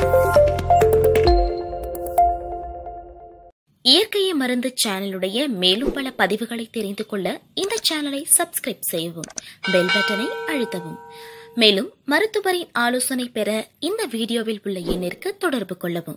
இயற்கையை மருந்து சேனலுடைய மேலும் பல பதிவுகளை தெரிந்து கொள்ள இந்த சேனலை சப்ஸ்கிரைப் செய்யவும் பெல் பட்டனை அழுத்தவும் மேலும் மருத்துவரின் ஆலோசனை பெற இந்த வீடியோவில் உள்ள எண்ணிற்கு தொடர்பு கொள்ளவும்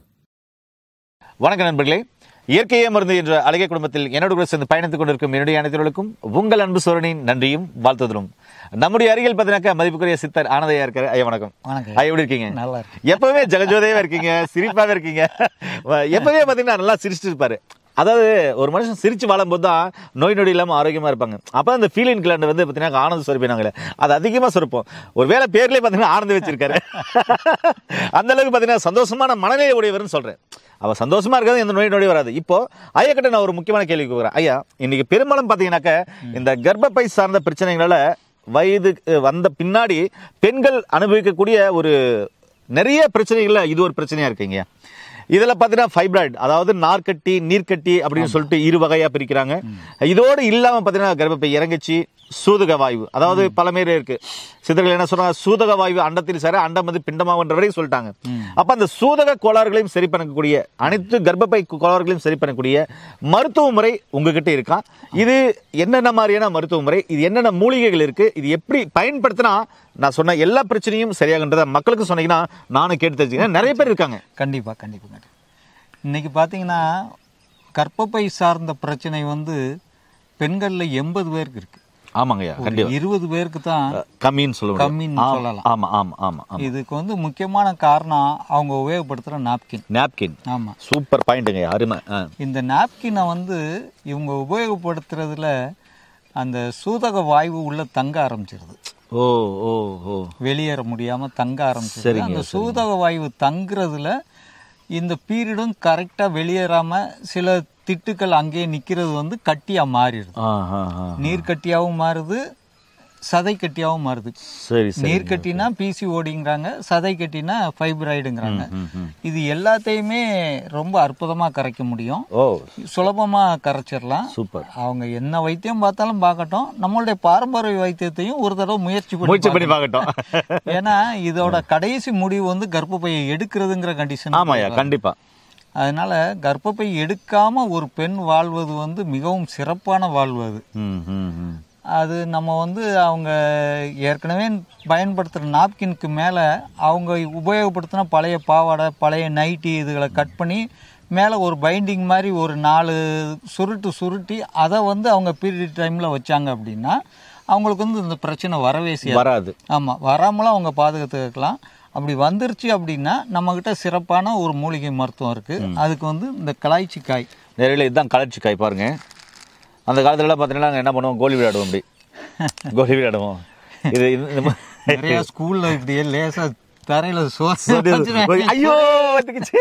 வணக்கம் நண்பர்களே இயற்கையே மருந்து என்ற அழகிய குடும்பத்தில் என்னோடு கூட சேர்ந்து பயணித்துக் கொண்டிருக்கும் என்னுடைய அனைத்தவர்களுக்கும் உங்கள் அன்பு சோழனின் நன்றியும் வாழ்த்துதலும் நம்முடைய அருகில் பார்த்தீங்கன்னாக்கா மதிப்புக்குரிய சித்தர் ஆனதையா இருக்காரு ஐயா வணக்கம் வணக்கம். ஐயா எப்படி இருக்கீங்க நல்லா இருக்கு. எப்பவுமே ஜெகஜோதையா இருக்கீங்க சிரிப்பாவே இருக்கீங்க எப்பவுமே பாத்தீங்கன்னா நல்லா சிரிச்சிட்டு இருப்பாரு அதாவது ஒரு மனுஷன் சிரிச்சு வாழும்போது தான் நோய் நொடி இல்லாம ஆரோக்கியமா இருப்பாங்க அப்ப அந்த ஃபீலிங் கிளாண்ட் வந்து பாத்தீங்கன்னா ஆனந்த சுரப்பினாங்களே அது அதிகமா சுரப்போம் ஒரு வேளை பேர்லயே பாத்தீங்கன்னா ஆனந்த வச்சிருக்காரு அந்த அளவுக்கு பாத்தீங்கன்னா சந்தோஷமான மனநிலை உடையவர்னு சொல்றேன் அவ சந்தோஷமா இருக்கிறது எந்த நோய் நொடி வராது இப்போ ஐயா கிட்ட நான் ஒரு முக்கியமான கேள்வி கேட்கிறேன் ஐயா இன்னைக்கு பெரும்பாலும் பாத்தீங்கன்னாக்க இந்த கர்ப்பப்பை சார்ந்த பிரச்சனைகளால வயது அஹ், வந்த பின்னாடி பெண்கள் அனுபவிக்கக்கூடிய ஒரு நிறைய பிரச்சனைகள்ல இது ஒரு பிரச்சனையா இருக்குங்க இதுல பாத்தீங்கன்னா ஃபைப்ராய்டு அதாவது நார்க்கட்டி நீர்க்கட்டி அப்படின்னு சொல்லிட்டு இரு வகையா பிரிக்கிறாங்க இதோடு இல்லாம பாத்தீங்கன்னா கர்ப்பப்பை இறங்குச்சு சூதக வாயு அதாவது பல பேர் இருக்கு சித்தர்கள் என்ன சொல்றாங்க சூதக வாயு அண்டத்தில் சரி அண்டம் வந்து பிண்டமாகன்ற வரைக்கும் சொல்லிட்டாங்க அப்ப அந்த சூதக கோளாறுகளையும் சரி பண்ணக்கூடிய அனைத்து கர்ப்பப்பை கோளாறுகளையும் சரி பண்ணக்கூடிய மருத்துவ முறை உங்ககிட்ட இருக்கா இது என்னென்ன மாதிரியான மருத்துவ முறை இது என்னென்ன மூலிகைகள் இருக்கு இது எப்படி பயன்படுத்தினா நான் சொன்ன எல்லா பிரச்சனையும் சரியாகன்றத மக்களுக்கு சொன்னீங்கன்னா நானும் கேட்டு தெரிஞ்சுக்கிறேன் நிறைய பேர் இருக்காங்க கண்டிப்பா கண்டிப்பா கண்டிப்பா இன்னைக்கு பார்த்தீங்கன்னா கர்ப்பப்பை சார்ந்த பிரச்சனை வந்து பெண்கள்ல எண்பது பேருக்கு இருக்கு ஆமாங்கய்யா கண்டிப்பா இருபது பேருக்கு தான் கம்மின்னு சொல்லுவாங்க கம்மின்னு ஆமா, சொல்லலாம். ஆமா ஆமா ஆமா ஆமா இதுக்கு வந்து முக்கியமான காரணம் அவங்க உபயோகப்படுத்துற நாப்கின் நாப்கின் ஆமா சூப்பர் பாயிண்ட்டுங்க அருமை ஆ. இந்த நாப்கினை வந்து இவங்க உபயோகப்படுத்துறதுல அந்த சூதக வாயு உள்ள தங்க ஆரம்பிச்சிருது ஓ ஓ ஓ வெளியேற முடியாம தங்க ஆரம்பிச்சிருது சரிங்க, அந்த சூதக வாயு தங்குறதுல இந்த பீரியடும் கரெக்டா வெளியேறாம சில திட்டுக்கள் அங்கேயே நிக்கிறது வந்து கட்டியா மாறிடுது ஆ ஆ ஆ நீர் கட்டியாவும் மாறுது சதை கட்டியாவும் மாறுது சரி சரி நீர் கட்டினா பிசிஓடிங்கிறாங்க சதை கட்டினா ஃபைப்ராய்டுங்கிறாங்க ம், ம். இது எல்லாத்தையுமே ரொம்ப அற்புதமா கரைக்க முடியும் ஓ சுலபமா கரைச்சிடலாம் சூப்பர் அவங்க என்ன வைத்தியம் பார்த்தாலும் பார்க்கட்டும் நம்மளுடைய பாரம்பரிய வைத்தியத்தையும் ஒரு தடவை முயற்சி பண்ணி முயற்சி பண்ணி பார்க்கட்டும் பார்க்கணும். ஏன்னா இதோட கடைசி முடிவு வந்து கர்ப்பப்பையை எடுக்கிறதுங்கிற கண்டிஷன் ஆமாய்யா கண்டிப்பா அதனால கர்ப்பப்பை எடுக்காம ஒரு பெண் வாழ்வது வந்து மிகவும் சிறப்பான வாழ்வு அது ம் ம் ம் அது நம்ம வந்து அவங்க ஏற்கனவே பயன்படுத்துகிற நாப்கின்க்கு மேலே அவங்க உபயோகப்படுத்தின பழைய பாவாடை பழைய நைட்டி இதுகளை கட் பண்ணி மேலே ஒரு பைண்டிங் மாதிரி ஒரு நாலு சுருட்டு சுருட்டி அதை வந்து அவங்க பீரியட் டைமில் வச்சாங்க அப்படின்னா அவங்களுக்கு வந்து இந்த பிரச்சனை வரவே செய்யாது வராது ஆமாம் வராமலும் அவங்க பாதுகாத்துக்கலாம் அப்படி வந்துருச்சு அப்படின்னா நம்மக்கிட்ட சிறப்பான ஒரு மூலிகை மருத்துவம் இருக்குது அதுக்கு வந்து இந்த கலாய்ச்சிக்காய் நேரில் இதுதான் கலர்ச்சி காய் பாருங்க அந்த காலத்துலலாம் பார்த்தீங்கன்னா நாங்கள் என்ன பண்ணுவோம் கோலி விளையாடுவோம் அப்படி கோலி விளையாடுவோம் இது இது- இந்த மா- நிறைய ஸ்கூல்ல இப்படியே லேசா தரையில போய், ஐயோ வந்துக்குச்சு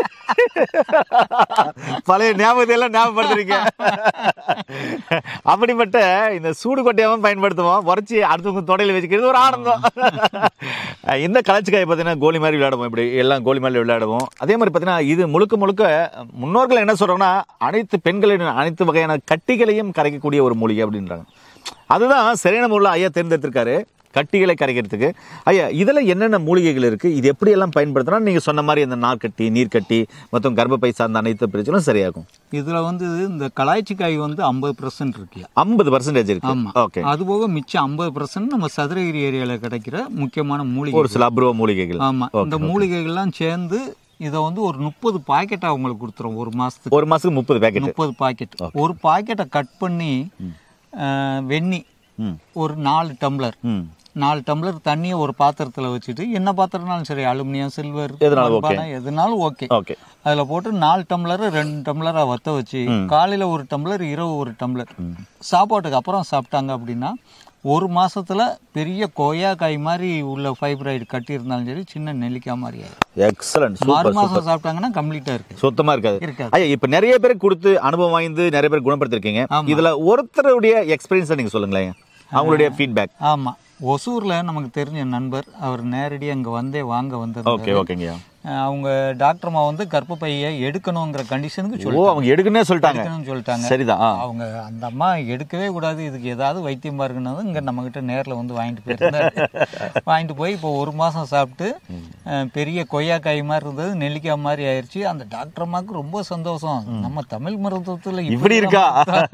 பழைய ஞாபகத்தை எல்லாம் ஞாபகப்படுத்துறீங்க அப்படிப்பட்ட இந்த சூடு கொட்டையாவும் பயன்படுத்துவோம் உரைச்சி அடுத்தவங்க தொடையில வச்சுக்கிறது ஒரு ஆனந்தம் இந்த கலச்சிக்காய் பார்த்தீங்கன்னா கோலி மாதிரி விளையாடுவோம் இப்படி எல்லாம் கோலி மாதிரி விளையாடுவோம் அதே மாதிரி பார்த்தீங்கன்னா இது முழுக்க முழுக்க முன்னோர்கள் என்ன சொல்றாங்கன்னா அனைத்து பெண்களின் அனைத்து வகையான கட்டிகளையும் கரைக்கக்கூடிய ஒரு மூலிகை அப்படின்றாங்க அதுதான் சரியான முறையில் ஐயா தேர்ந்தெடுத்திருக்காரு கட்டிகளை கரைக்கிறதுக்கு ஐயா இதுல என்னென்ன மூலிகைகள் இருக்கு இது எப்படி எல்லாம் பயன்படுத்தினா நீங்க சொன்ன மாதிரி இந்த நார்க்கட்டி நீர்க்கட்டி மற்றும் கர்ப்பப்பை சார்ந்த அனைத்து பிரச்சனையும் சரியாகும் இதுல வந்து இந்த கலாய்ச்சிக்காய் வந்து ஐம்பது பர்சன்ட் இருக்குல்ல ஐம்பது பர்சன்டேஜ் இருக்கு ஆமா ஓகே அது போக மிச்சம் ஐம்பது பர்சன்ட் நம்ம சதுரகிரி ஏரியால கிடைக்கிற முக்கியமான மூலிகை ஒரு சில அபூர்வ மூலிகைகள் ஆமா இந்த மூலிகைகள்லாம் சேர்ந்து இதை வந்து ஒரு முப்பது பாக்கெட் அவங்களுக்கு கொடுத்துரும் ஒரு மாசத்துக்கு ஒரு மாசத்துக்கு முப்பது பேக்கெட் முப்பது பாக்கெட் ஒரு பாக்கெட்டை கட் பண்ணி அஹ், வெண்ணி ம் ஒரு நாலு டம்ளர் ம் நாலு டம்ளர் தண்ணியை ஒரு பாத்திரத்துல வச்சுட்டு என்ன பாத்திரம்னாலும் சரி அலுமினியம் சில்வர் எதுனாலும் okay. எதுனாலும் ஓகே ஓகே அதுல போட்டு நாலு டம்ளர் ரெண்டு டம்ளரா வத்த வச்சு காலையில ஒரு டம்ளர் இரவு ஒரு டம்ளர் சாப்பாட்டுக்கு அப்புறம் சாப்பிட்டாங்க அப்படின்னா ஒரு மாசத்துல பெரிய கொய்யாக்காய் மாதிரி உள்ள ஃபைப்ராய்டு கட்டி இருந்தாலும் சரி சின்ன நெல்லிக்காய் மாதிரி ஆயிடும் எக்ஸலன்ட் மறு சூப்பர் மாசம் சாப்பிட்டாங்கன்னா கம்ப்ளீட்டா இருக்கு சுத்தமா இருக்காது இருக்காது. ஐயா இப்ப நிறைய பேர் கொடுத்து அனுபவம் வாய்ந்து நிறைய பேர் குணப்படுத்திருக்கீங்க ஆமா. இதுல ஒருத்தருடைய எக்ஸ்பீரியன்ஸ் நீங்க சொல்லுங்களேன் அவங்களுடைய ஃபீட்பேக் ஆமா ஒசூர்ல நமக்கு தெரிஞ்ச நண்பர் அவர் நேரடியா அங்க வந்தே வாங்க வந்தது ஓகே ஓகேங்கய்யா அஹ், அவங்க டாக்டர்மா வந்து கர்ப்பப்பையை எடுக்கணுங்கிற கண்டிஷனுக்கு ஓ சொல்லி அவங்க எடுக்குன்னே சொல்லிட்டாங்க எடுக்கணும்னு சொல்லிட்டாங்க சரிதான் ஆ. அவங்க அந்த அம்மா எடுக்கவே கூடாது இதுக்கு ஏதாவது வைத்தியம் பாருங்கன்னு இங்க நம்ம கிட்ட நேர்ல வந்து வாங்கிட்டு போயிருந்தாரு வாங்கிட்டு போய் இப்போ ஒரு மாசம் சாப்பிட்டு அஹ், பெரிய கொய்யாக்காய் மாதிரி இருந்தது நெல்லிக்காய் மாதிரி ஆயிருச்சு அந்த டாக்டர் அம்மாவுக்கு ரொம்ப சந்தோஷம் நம்ம தமிழ் மருத்துவத்துல இப்படி இருக்கா?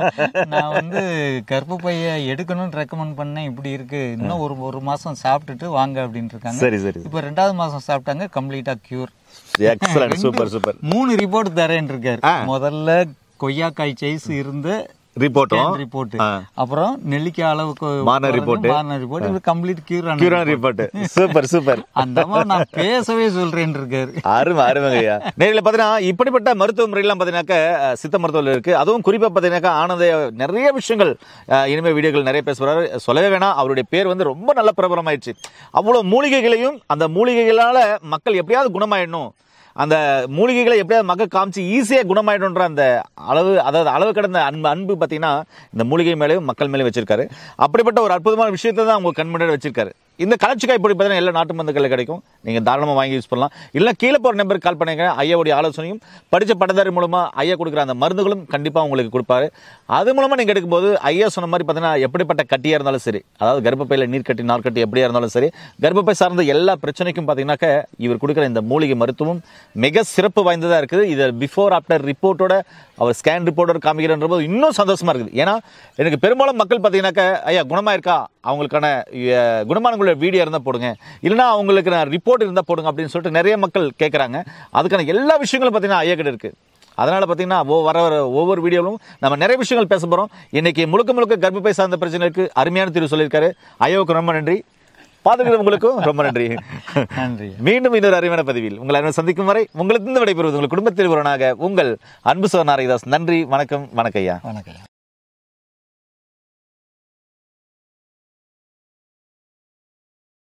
நான் வந்து கர்ப்பப்பையை எடுக்கணும்னு ரெக்கமெண்ட் பண்ணேன் இப்படி இருக்கு இன்னும் ஒரு ஒரு மாசம் சாப்பிட்டுட்டு வாங்க அப்படின்னு இருக்காங்க சரி சரி இப்போ ரெண்டாவது மாசம் சாப்பிட்டாங்க கம்ப்ளீட்டா கியூர் எக்ஸலன்ட் சூப்பர் சூப்பர் மூணு ரிப்போர்ட் தரேன் இருக்காரு முதல்ல கொய்யாக்காய் சைஸ் இருந்த ரிப்போர்ட்டும் ரிப்போர்ட் ஆ. அப்புறம் நெல்லிக்காய் அளவுக்கு மார்னர் report. மார்னர் ரிப்போர்ட் இது கம்ப்ளீட் கியூர் கியூரான் ரிப்போர்ட் சூப்பர் சூப்பர் அந்த மாதிரி நான் பேசவே சொல்றேன் இருக்காரு அருமை அருமைங்க ஐயா நேரில் பார்த்தீங்கன்னா இப்படிப்பட்ட மருத்துவ முறையெல்லாம் பார்த்தீங்கன்னாக்க அஹ், சித்த மருத்துவத்தில் இருக்கு அதுவும் குறிப்பாக பார்த்தீங்கன்னாக்கா ஆனந்த நிறைய விஷயங்கள் அஹ், இனிமே வீடியோக்கள் நிறைய பேசுறாரு சொல்லவே வேணாம் அவருடைய பேர் வந்து ரொம்ப நல்ல பிரபலமாயிடுச்சு அவ்வளோ மூலிகைகளையும் அந்த மூலிகைகளால மக்கள் எப்படியாவது குணமாயிடணும் அந்த மூலிகைகளை எப்படியாவது மக்கள் காமிச்சு ஈஸியாக குணமாயிடும்ன்ற அந்த அளவு அதாவது அளவு கடந்த அன்பு அன்பு பார்த்தீங்கன்னா இந்த மூலிகை மேலேயும் மக்கள் மேலேயும் வச்சிருக்காரு அப்படிப்பட்ட ஒரு அற்புதமான விஷயத்தை தான் அவங்க கண் முன்னாடி வச்சிருக்காரு இந்த கலச்சிக்காய் பொடி பார்த்தீங்கன்னா எல்லா நாட்டு மருந்துகளில் கிடைக்கும் நீங்கள் தாராளமாக வாங்கி யூஸ் பண்ணலாம் இல்லை கீழே போகிற நம்பருக்கு கால் பண்ணுங்க ஐயாவுடைய ஆலோசனையும் படித்த பட்டதாரி மூலமாக ஐயா கொடுக்குற அந்த மருந்துகளும் கண்டிப்பாக உங்களுக்கு கொடுப்பாரு அது மூலமாக நீங்கள் எடுக்கும்போது ஐயா சொன்ன மாதிரி பார்த்தீங்கன்னா எப்படிப்பட்ட கட்டியாக இருந்தாலும் சரி அதாவது கர்ப்பப்பையில் நீர் கட்டி நார்க்கட்டி எப்படியா இருந்தாலும் சரி கர்ப்பப்பை சார்ந்த எல்லா பிரச்சனைக்கும் பார்த்தீங்கன்னாக்க இவர் கொடுக்குற இந்த மூலிகை மருத்துவம் மிக சிறப்பு வாய்ந்ததாக இருக்குது இதை பிஃபோர் ஆஃப்டர் ரிப்போர்ட்டோட அவர் ஸ்கேன் ரிப்போர்ட்டோட காமிக்கிறன்ற போது இன்னும் சந்தோஷமா இருக்குது ஏன்னா எனக்கு பெரும்பாலும் மக்கள் பார்த்தீங்கன்னாக்க ஐயா குணமா இருக்கா அவங்களுக்கான அஹ், குணமானங்களோட வீடியோ இருந்தால் போடுங்க இல்லைன்னா அவங்களுக்கு நான் ரிப்போர்ட் இருந்தால் போடுங்க அப்படின்னு சொல்லிட்டு நிறைய மக்கள் கேட்குறாங்க அதுக்கான எல்லா விஷயங்களும் பார்த்தீங்கன்னா ஐயா கிட்ட இருக்கு அதனால பார்த்தீங்கன்னா ஒவ்வொரு வர வர ஒவ்வொரு வீடியோவிலும் நம்ம நிறைய விஷயங்கள் பேச போகிறோம் இன்னைக்கு முழுக்க முழுக்க கர்ப்பப்பை சார்ந்த பிரச்சனைக்கு அருமையான தீர்வு சொல்லியிருக்காரு ஐயாவுக்கு ரொம்ப நன்றி பார்த்துக்கிறவங்களுக்கும் ரொம்ப நன்றி நன்றி மீண்டும் இன்னொரு அறிவான பதிவில் உங்களை அனைவரும் சந்திக்கும் வரை உங்களுக்கு விடைபெறுவது உங்கள் குடும்பத்தில் ஒருவனாக உங்கள் அன்பு சோர் நாரகிதாஸ் நன்றி வணக்கம் வணக்கம் ஐயா வணக்கம்